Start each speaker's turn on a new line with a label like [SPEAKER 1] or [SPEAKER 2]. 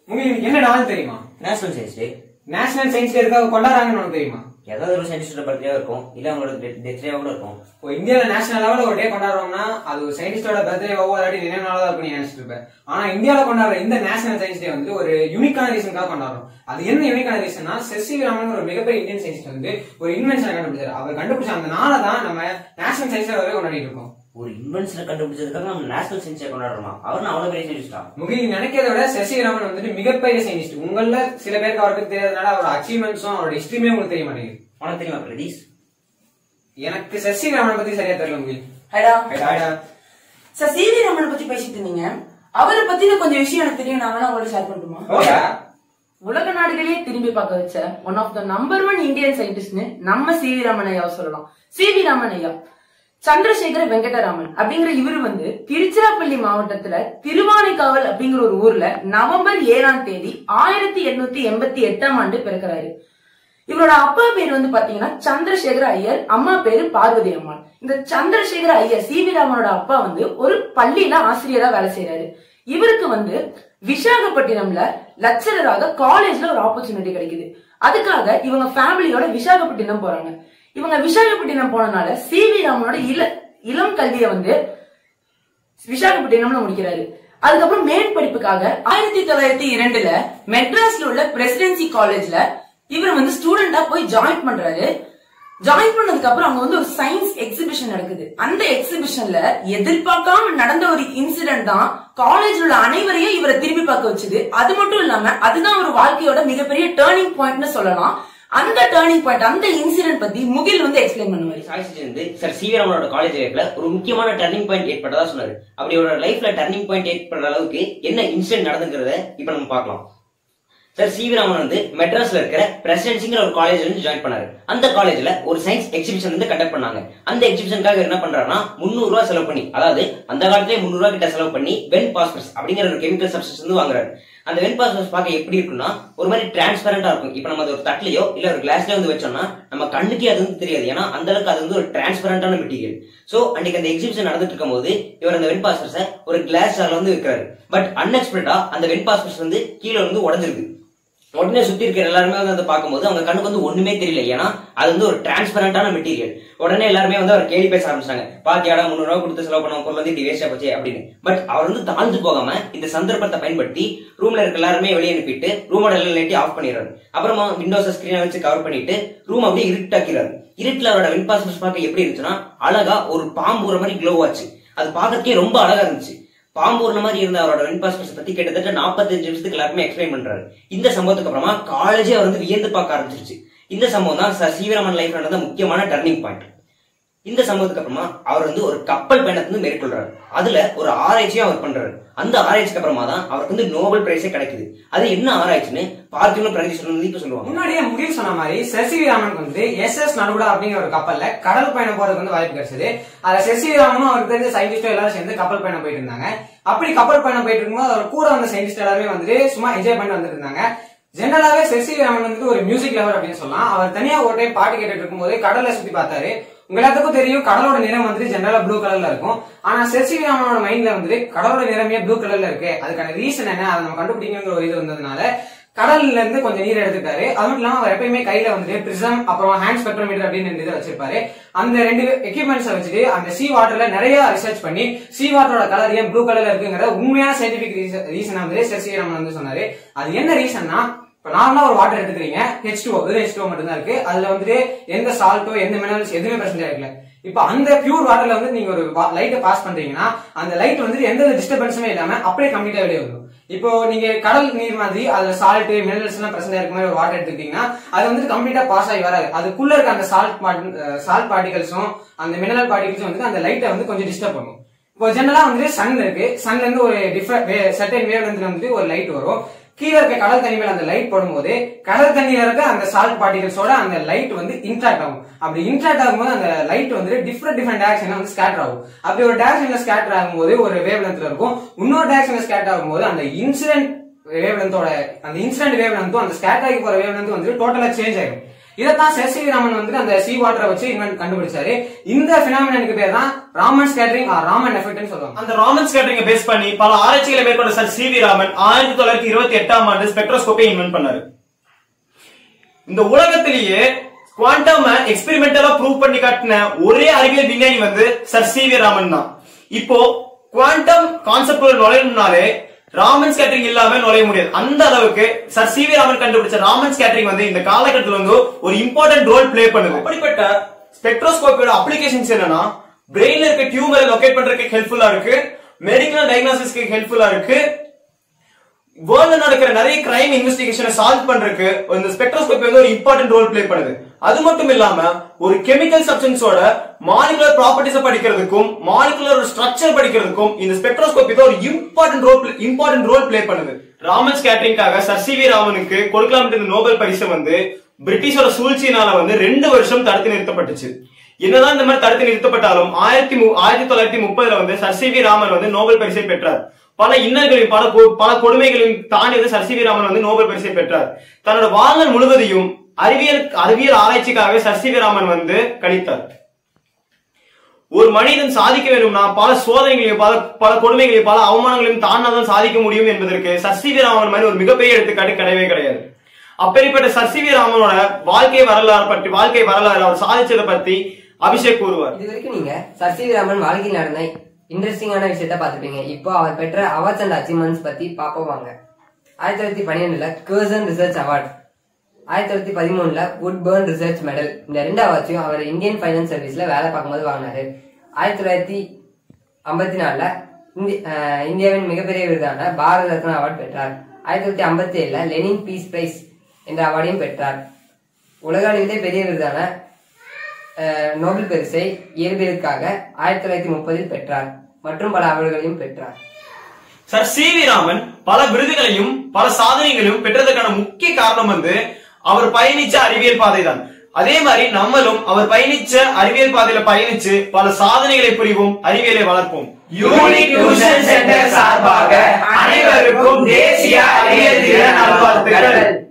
[SPEAKER 1] உங்களுக்கு என்ன நாள் தெரியுமா
[SPEAKER 2] national science day
[SPEAKER 1] national science day எதுக்காக கொண்டாடுறாங்கன்னு உனக்கு தெரியுமா
[SPEAKER 2] ஏதாவது ஒரு சயின்டிஸ்டோட பர்த்டே இருக்கும் இல்ல அவங்களோட டெத் டே கூட இருக்கும்
[SPEAKER 1] இப்போ இந்தியால நேஷனல் லெவல்ல ஒரு டே கொண்டாடுறோம்னா அது ஒரு சயின்டிஸ்டோட பர்த்டேவோ இல்லாட்டி நினைவு நாளா இருக்கும் நீ நினைச்சிட்டு இருப்ப ஆனா இந்தியால கொண்டாடுற இந்த நேஷனல் சயின்ஸ் டே வந்து ஒரு யூனிக்கான ரீசனுக்காக கொண்டாடுறோம் அது என்ன யூனிக்கான ரீசன்னா செஸ்ஸி ராமன் ஒரு மிகப்பெரிய இந்தியன் சயின்டிஸ்ட் வந்து ஒரு இன்வென்ஷனை கண்டுபிடிச்சாரு அவர் கண்டுபிடிச்ச அந்த நாளை தான் நம்ம நேஷனல் சயின்ஸ் டே வரை கொண்டாடிட்டு இருக்கோம்
[SPEAKER 2] ஒரு இன்வென்ஷனை கண்டுபிடிச்சதுக்காக நம்ம நேஷனல் சயின்ஸ் டே கொண்டாடுறோமா அவர் அவ்வளவு பெரிய சயின்டிஸ்டா
[SPEAKER 1] முகில் நீ நினைக்கிறத விட சசி ராமன் வந்துட்டு மிகப்பெரிய சயின்டிஸ்ட் உங்கள சில பேருக்கு அவருக்கு தெரியாதனால அவரோட அச்சீவ்மெண்ட்ஸும் அவரோட ஹிஸ்டரியுமே உங்களுக்கு தெரிய மாட்டேங்குது
[SPEAKER 2] உனக்கு தெரியுமா பிரதீஷ்
[SPEAKER 1] எனக்கு சசி ராமனை பத்தி சரியா தெரியல முகில்
[SPEAKER 3] ஹைடா
[SPEAKER 1] ஹைடா.
[SPEAKER 3] சார் சிவி ரமணை பத்தி பேசிட்டு இருந்தீங்க அவரை பத்தின கொஞ்சம் விஷயம் எனக்கு தெரியும் நான் வேணா உங்களோட ஷேர் பண்ணட்டுமா
[SPEAKER 1] ஓகே
[SPEAKER 3] உலக நாடுகளையே திரும்பி பார்க்க வச்ச one of the number one Indian சயின்டிஸ்ட்னு நம்ம சி வி ராமன் ஐயாவை சொல்லலாம் சி வி ராமன் ஐயா சந்திரசேகர வெங்கடராமன் அப்படிங்கிற இவரு வந்து திருச்சிராப்பள்ளி மாவட்டத்துல திருவானைக்காவல் அப்படிங்கிற ஒரு ஊர்ல நவம்பர் ஏழாம் தேதி ஆயிரத்தி எண்ணூத்தி எண்பத்தி எட்டாம் ஆண்டு பிறக்கிறாரு இவரோட அப்பா பேர் வந்து பாத்தீங்கன்னா சந்திரசேகர ஐயர் அம்மா பேரு பார்வதி அம்மாள் இந்த சந்திரசேகர ஐயர் சி வி ராமனோட அப்பா வந்து ஒரு பள்ளியில ஆசிரியரா வேலை செய்யறாரு இவருக்கு வந்து விசாகப்பட்டினம்ல லெக்சரராக காலேஜ்ல ஒரு ஆப்பர்ச்சுனிட்டி கிடைக்குது அதுக்காக இவங்க ஃபேமிலியோட விசாகப்பட்டினம் போறாங்க இவங்க விசாகப்பட்டினம் போனனால சி வி ராமனோட இள இளம் கல்வியை வந்து விசாகப்பட்டினம்ல முடிக்கிறாரு அதுக்கப்புறம் மேல் படிப்புக்காக ஆயிரத்தி தொள்ளாயிரத்தி இரண்டுல மெட்ராஸ்ல உள்ள பிரசிடென்சி காலேஜ்ல இவர் வந்து ஸ்டூடெண்டா போய் ஜாயின் பண்றாரு ஜாயின் பண்ணதுக்கு அப்புறம் அங்க வந்து ஒரு சயின்ஸ் எக்ஸிபிஷன் நடக்குது அந்த எக்ஸிபிஷன்ல எதிர்பார்க்காம நடந்த ஒரு இன்சிடென்ட் தான் காலேஜ்ல உள்ள அனைவரையும் இவரை திரும்பி பார்க்க வச்சுது அது மட்டும் இல்லாம அதுதான் ஒரு வாழ்க்கையோட மிகப்பெரிய டேர்னிங் பாயிண்ட்னு சொல்லலாம் அந்த டேர்னிங் பாயிண்ட் அந்த இன்சிடென்ட் பத்தி முகில் வந்து எக்ஸ்பிளைன் பண்ணுவாரு
[SPEAKER 2] சாய்ஸ் வந்து சார் சிவி ராமனோட காலேஜ் லைஃப்ல ஒரு முக்கியமான டர்னிங் பாயிண்ட் ஏற்பட்டதா சொன்னாரு அப்படி ஒரு லைஃப்ல டர்னிங் பாயிண்ட் ஏற்படுற அளவுக்கு என்ன இன்சிடென்ட் நடந்துங்கிறத இப்ப நம்ம பார்க்கலாம் சார் சிவி ராமன் வந்து மெட்ராஸ்ல இருக்கிற பிரசிடென்சிங்கிற ஒரு காலேஜ் வந்து ஜாயின் பண்ணாரு அந்த காலேஜ்ல ஒரு சயின்ஸ் எக்ஸிபிஷன் வந்து கண்டக்ட் பண்ணாங்க அந்த எக்ஸிபிஷனுக்காக என்ன பண்றாருன்னா 300 ரூபாய் செலவு பண்ணி அதாவது அந்த காலத்திலே 300 ரூபாய் கிட்ட செலவு பண்ணி வென் பாஸ்பர்ஸ் அப்படிங்கிற ஒரு கெமிக்கல் சப்ஸ்டன்ஸ் வந்து வாங்குறாரு அந்த வென் பாஸ்பர்ஸ் பார்க்க எப்படி இருக்குன்னா ஒரு மாதிரி டிரான்ஸ்பரண்டா இருக்கும் இப்போ நம்ம அது ஒரு தட்டிலையோ இல்ல ஒரு கிளாஸ்லயோ வந்து வச்சோம்னா நம்ம கண்ணுக்கே அது வந்து தெரியாது ஏன்னா அந்த அளவுக்கு அது வந்து ஒரு டிரான்ஸ்பரண்டான மெட்டீரியல் சோ அன்னைக்கு அந்த எக்ஸிபிஷன் நடந்துட்டு இருக்கும்போது இவர் அந்த வென் பாஸ்பர்ஸை ஒரு கிளாஸ் ஜார்ல வந்து வைக்கிறாரு பட் அன்எக்ஸ்பெக்டா அந்த வென் பாஸ்பர்ஸ் வந்து கீழே வந்து உடஞ்சிருக்கு உடனே சுத்தி இருக்கிற எல்லாருமே வந்து அதை பார்க்கும்போது அவங்க கண்ணுக்கு வந்து ஒண்ணுமே தெரியல ஏன்னா அது வந்து ஒரு டிரான்ஸ்பரண்டான மெட்டீரியல் உடனே எல்லாருமே வந்து அவர் கேள்வி பேச ஆரம்பிச்சாங்க பாத்தியாடா முந்நூறு ரூபாய் கொடுத்து செலவு பண்ண பொருள் வந்து இப்படி வேஸ்டா போச்சு அப்படின்னு பட் அவர் வந்து தாழ்ந்து போகாம இந்த சந்தர்ப்பத்தை பயன்படுத்தி ரூம்ல இருக்க எல்லாருமே வெளியே அனுப்பிட்டு ரூமோட எல்லாம் லைட்டி ஆஃப் பண்ணிடுறாரு அப்புறமா விண்டோஸ் ஸ்கிரீனை வச்சு கவர் பண்ணிட்டு ரூம் அப்படியே இருட்டாக்கிறாரு இருட்டுல அவரோட வின்பாஸ் பார்க்க எப்படி இருந்துச்சுன்னா அழகா ஒரு பாம்பு ஒரு மாதிரி க்ளோ ஆச்சு அது பார்க்கறதுக்கே ரொம்ப அழகா இருந்துச்சு பாம்பு ஒரு மாதிரி இருந்த அவரோட வின்பாஸ்பர்ஸ் பத்தி கிட்டத்தட்ட 45 நிமிஷத்துக்கு எல்லாருமே எக்ஸ்பிளைன் பண்றாரு இந்த சம்பவத்துக்கு அப்புறமா காலேஜே அவர் வந்து வியந்து பார்க்க ஆரம்பிச்சிருச்சு இந்த சம்பவம் தான் சார் சீவராமன் லைஃப்ல நடந்த முக்கியமான டர்னிங் பாயிண்ட் இந்த சம்பவத்துக்கு அப்புறமா அவர் வந்து ஒரு கப்பல் பயணத்தை வந்து மேற்கொள்றாரு அதுல ஒரு ஆராய்ச்சியும் அவர் பண்றாரு அந்த ஆராய்ச்சிக்கு அப்புறமா தான் அவருக்கு வந்து நோபல் பிரைஸே கிடைக்குது அது என்ன ஆராய்ச்சின்னு பார்த்திபனும் பிரகதீஸ்வரன் வந்து இப்ப சொல்லுவாங்க
[SPEAKER 1] முன்னாடியே முகில் சொன்ன மாதிரி சசிவி ராமனுக்கு வந்து எஸ் எஸ் நடுகுடா அப்படிங்கிற ஒரு கப்பல்ல கடல் பயணம் போறதுக்கு வந்து வாய்ப்பு கிடைச்சது அதுல சசிவி ராமனும் அவருக்கு தெரிஞ்ச சயின்டிஸ்டும் எல்லாரும் சேர்ந்து கப்பல் பயணம் போயிட்டு இருந்தாங்க அப்படி கப்பல் பயணம் போயிட்டு இருக்கும்போது அவர் கூட வந்த சயின்டிஸ்ட் எல்லாருமே வந்துட்டு சும்மா என்ஜாய் பண்ணி வந்துட்டு இருந்தாங்க ஜெனரலாவே சசி ராமன் வந்து ஒரு மியூசிக் லவர் அப்படின்னு சொல்லலாம் அவர் தனியா ஒரு டைம் பாட்டு கேட்டுட்டு இருக்கும்போது கடலை சுத்தி பார்த்தாரு உங்க எல்லாத்துக்கும் தெரியும் கடலோட நிறம் வந்துட்டு ஜெனரலா ப்ளூ கலர்ல இருக்கும் ஆனா சசி ராமனோட மைண்ட்ல வந்துட்டு கடலோட நிறமே ப்ளூ கலர்ல இருக்கு அதுக்கான ரீசன் என்ன அதை நம்ம கண்டுபிடிக்கணுங்கிற ஒரு இது வந்ததுனால கடல்ல இருந்து கொஞ்சம் நீர் எடுத்துட்டாரு அது மட்டும் இல்லாம அவர் எப்பயுமே கையில வந்துட்டு பிரிசம் அப்புறம் ஹேண்ட் ஸ்பெக்ட்ரோமீட்டர் அப்படின்னு ரெண்டு இதை வச்சிருப்பாரு அந்த ரெண்டு எக்யூப்மெண்ட்ஸை வச்சுட்டு அந்த சீ வாட்டர்ல நிறைய ரிசர்ச் பண்ணி சீ வாட்டரோட கலர் ஏன் ப்ளூ கலர்ல இருக்குங்கிற உண்மையான சயின்டிபிக் ரீசன் வந்து சசி ராமன் வந்து சொன்னாரு அது என்ன ரீசன்னா இப்ப நார்மலா ஒரு வாட்டர் எடுத்துக்கிறீங்க ஹெச் டூ வெறும் ஹெச் டூ மட்டும் தான் இருக்கு அதுல வந்துட்டு எந்த சால்ட்டோ எந்த மினரல்ஸ் எதுவுமே பிரச்சனை இருக்கல இப்ப அந்த பியூர் வாட்டர்ல வந்து நீங்க ஒரு லைட்டை பாஸ் பண்றீங்கன்னா அந்த லைட் வந்து எந்த டிஸ்டர்பன்ஸுமே இல்லாம அப்படியே கம்ப்ளீட்டா வெளியே வந்துடும் இப்போ நீங்க கடல் நீர் மாதிரி அதுல சால்ட் மினரல்ஸ் எல்லாம் பிரச்சனை இருக்க மாதிரி ஒரு வாட்டர் எடுத்துக்கிட்டீங்கன்னா அது வந்து கம்ப்ளீட்டா பாஸ் ஆகி வராது அதுக்குள்ள இருக்க அந்த சால்ட் சால்ட் பார்ட்டிகல்ஸும் அந்த மினரல் பார்ட்டிகல்ஸும் வந்து அந்த லைட்டை வந்து கொஞ்சம் டிஸ்டர்ப் பண்ணும் இப்போ ஜெனரலா வந்து சன் இருக்கு சன்ல இருந்து ஒரு டிஃபரெண்ட் சர்டன் வேவ் லென்த்ல வந்து ஒரு லைட் வரும் கீழே இருக்க கடல் தண்ணி மேல அந்த லைட் படும்போது கடல் தண்ணியில இருக்க அந்த சால்ட் பார்ட்டிகல்ஸோட அந்த லைட் வந்து இன்ட்ராக்ட் ஆகும் அப்படி இன்ட்ராக்ட் ஆகும்போது அந்த லைட் வந்து டிஃப்ரெண்ட் டிஃப்ரெண்ட் டைரக்ஷன்ல வந்து ஸ்கேட்டர் ஆகும் அப்படி ஒரு டைரக்ஷன்ல ஸ்கேட்டர் ஆகும்போது ஒரு வேவ் லென்த்ல இருக்கும் இன்னொரு டைரக்ஷன்ல ஸ்கேட்டர் ஆகும்போது அந்த இன்சிடென்ட் வேவ் லென்த்தோட அந்த இன்சிடென்ட் வேவ் லென்த்தும் அந்த ஸ்கேட்டர் ஆகி போற வேவ் லென்த் வந்து டோட்டலா சேஞ்ச் ஆகும் இதைத்தான் சர் சி வி ராமன் வந்து அந்த சி வாட்டரை வச்சு இன்வென்ட் கண்டுபிடிச்சாரு இந்த பினாமினனுக்கு பேர் தான் ராமன் ஸ்கேட்டரிங் ராமன் எஃபெக்ட்னு சொல்லுவாங்க
[SPEAKER 4] அந்த ராமன் ஸ்கேட்டரிங்க பேஸ் பண்ணி பல ஆராய்ச்சிகளை மேற்கொண்ட சார் சி வி ராமன் ஆயிரத்தி தொள்ளாயிரத்தி இருபத்தி எட்டாம் ஆண்டு ஸ்பெக்ட்ரோஸ்கோப்பை இன்வென்ட் பண்ணாரு இந்த உலகத்திலேயே குவாண்டம் எக்ஸ்பெரிமெண்டலா ப்ரூவ் பண்ணி காட்டின ஒரே அறிவியல் விஞ்ஞானி வந்து சர் சி வி ராமன் தான் இப்போ குவாண்டம் கான்செப்ட் நுழையணும்னாலே ராமன் ஸ்கேட்டரிங் இல்லாம நுழைய முடியாது அந்த அளவுக்கு சர் சி வி ராமன் கண்டுபிடிச்ச ராமன் ஸ்கேட்டரிங் வந்து இந்த காலகட்டத்தில் வந்து ஒரு இம்பார்ட்டன்ட் ரோல் ப்ளே பண்ணுது அப்படிப்பட்ட ஸ்பெக்ட்ரோஸ்கோப்பியோட அப்ளிகேஷன்ஸ் என்னன்னா பிரெயின்ல இருக்க டியூமரை லொகேட் பண்றதுக்கு ஹெல்ப்ஃபுல்லா இருக்கு மெடிக்கல் டயக்னோசிஸ்க்கு ஹெல்ப்ஃபுல்லா இருக்கு வேர்ல்ட்ல நடக்கிற நிறைய கிரைம் இன்வெஸ்டிகேஷனை சால்வ் பண்றதுக்கு இந்த ஸ்பெக்ட்ரோஸ்கோபி வந்து ஒரு இம்பார்ட்டன்ட் ரோல் ப்ளே பண்ணுது அது மட்டும் இல்லாம ஒரு கெமிக்கல் சப்ஸ்டன்ஸோட மாலிகுலர் ப்ராப்பர்ட்டிஸ படிக்கிறதுக்கும் மாலிகுலர் ஸ்ட்ரக்சர் படிக்கிறதுக்கும் இந்த ஸ்பெக்ட்ரோஸ்கோபி தான் ஒரு important role important role play பண்ணுது ராமன் ஸ்கேட்டரிங்காக சர் சி வி ராமனுக்கு கொடுக்கலாம் இருந்த நோபல் பரிசு வந்து பிரிட்டிஷோட சூழ்ச்சியினால வந்து ரெண்டு வருஷம் தடுத்து நிறுத்தப்பட்டுச்சு என்னதான் இந்த மாதிரி தடுத்து நிறுத்தப்பட்டாலும் ஆயிரத்தி மு- ஆயிரத்தி தொள்ளாயிரத்தி முப்பதுல வந்து சர் சி வி ராமன் வந்து நோபல் பரிசை பெற்றார் பல இன்னல்களையும் பல கொ- பல கொடுமைகளையும் தாண்டி வந்து சர் சி வி ராமன் வந்து நோபல் பரிசை பெற்றார் தன்னோட வாழ்நாள் முழுவதையும் அறிவியல் அறிவியல் ஆராய்ச்சிக்காகவே சர் சி வி ராமன் வந்து கழித்தார் ஒரு மனிதன் சாதிக்க வேண்டும்னா பல சோதனைகளையும் பல பல கொடுமைகளையும் பல அவமானங்களையும் தாண்டாதான் சாதிக்க முடியும் என்பதற்கு சர் சி வி ராமன் மாதிரி ஒரு மிகப்பெரிய எடுத்துக்காட்டு கிடையவே கிடையாது அப்பேற்பட்ட சர் சி வி ராமனோட வாழ்க்கை வரலாறு பற்றி வாழ்க்கை வரலாறு அவர் சாதிச்சதை பத்தி அபிஷேக் கூறுவார்
[SPEAKER 5] இது வரைக்கும் நீங்க சர் சி வி ராமன் வாழ்க்கையில் நடந்த இன்ட்ரெஸ்டிங்கான விஷயத்த பார்த்திருப்பீங்க இப்போ அவர் பெற்ற அவார்ட்ஸ் அண்ட் அச்சீவ்மெண்ட்ஸ் பத்தி பார்ப்போம் வாங்க ஆயிரத்தி தொள்ளாயிரத்தி பன்னிரெண்டுல கர்சன் ரிசர்ச் அவார்ட் ஆயிரத்தி தொள்ளாயிரத்தி பதிமூணுல வுட்பர்ன் ரிசர்ச் மெடல் இந்த ரெண்டு அவார்ட்ஸையும் அவர் இந்தியன் ஃபைனான்ஸ் சர்வீஸ்ல வேலை பார்க்கும்போது வாங்கினாரு ஆயிரத்தி தொள்ளாயிரத்தி ஐம்பத்தி நாலுல இந்தி- அஹ் இந்தியாவின் மிகப்பெரிய விருதான பாரத ரத்னா அவார்ட் பெற்றார் ஆயிரத்தி தொள்ளாயிரத்தி ஐம்பத்தி ஏழுல லெனின் பீஸ் பிரைஸ் என்ற அவார்டையும் பெற்றார் உலக அளவிலே பெரிய விருதான அஹ், நோபல் பரிசை இயற்பியலுக்காக ஆயிரத்தி தொள்ளாயிரத்தி முப்பதில் பெற்றார் மற்றும் பல அவார்டுகளையும் பெற்றார்
[SPEAKER 4] சார் சி வி ராமன் பல விருதுகளையும் பல சாதனைகளையும் பெற்றதற்கான முக்கிய காரணம் வந்து அவர் பயணிச்ச அறிவியல் பாதை தான் அதே மாதிரி நம்மளும் அவர் பயணிச்ச அறிவியல் பாதையில பயணிச்சு பல சாதனைகளை புரிவோம் அறிவியலை வளர்ப்போம்
[SPEAKER 1] யூனிக் டியூஷன் சென்டர் சார்பாக அனைவருக்கும் தேசிய அறிவியல் தின நல்வாழ்த்துக்கள்